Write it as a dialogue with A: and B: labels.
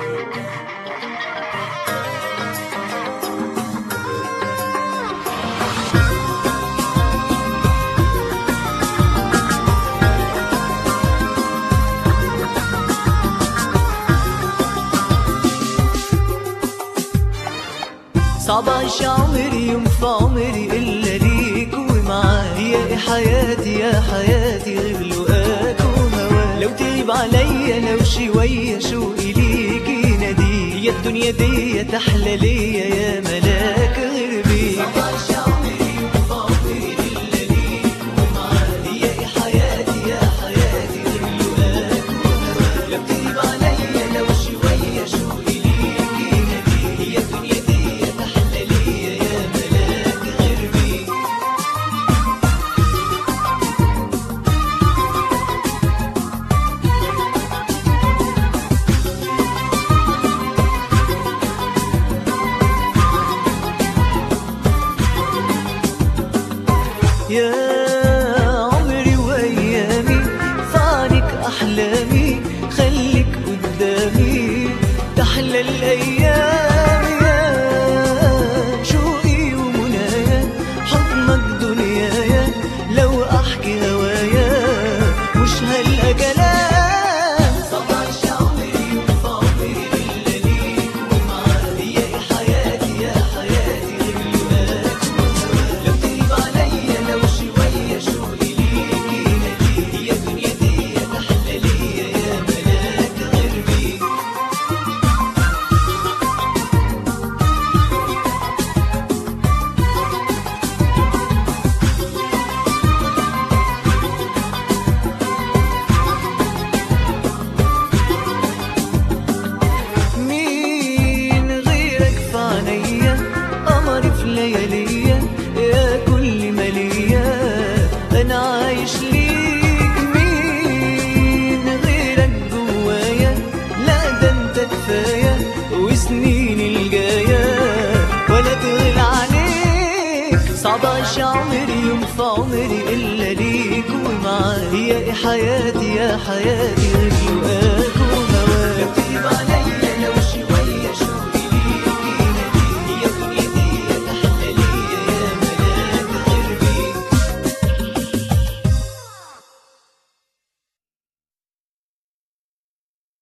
A: صعب اعيش عمري يوم في عمري الا ليك ومعاك يا حياتي يا حياتي غير لقاك وهواك لو تغيب عليا لو شوية شوقي ليك يناديك يا الدنيا دي تحلى ليا يا ملاك غير بيك صعب اعيش عمري يوم في عمري الا ليك ومعاك يا حياتي يا حياتي غير لقاك وهواك لو تغيب عليا لو شوية شوقي ليك يناديك يا الدنيا دي تحلى ليا يا ملاك غير بيك يا عمري وايامي فعنك احلامي خليك قدامي تحلى الايام يا شوقي ومنايا حضنك دنيايا لو احكي هوايا مش هلقى كلام صباح عمري وفي عمري الا ليك ومعاك يا حياتي يا حياتي غير لقاك لو تغيب عليا لو شوية شوقي ليك يناديك يا دنيا دي تحلى ليا يا ملاك غير بيك مين غيرك في عينيا قمري في لياليا يا كل ما ليا انا عايش ليك مين غيرك جوايا لا ده انت كفايه وسنين الجايه ولا تغلى عليك صعب اعيش عمري يوم في عمري الا ليك ومعايا يا حياتي يا حياتي غير لقاك وهواك لو تغيب عليك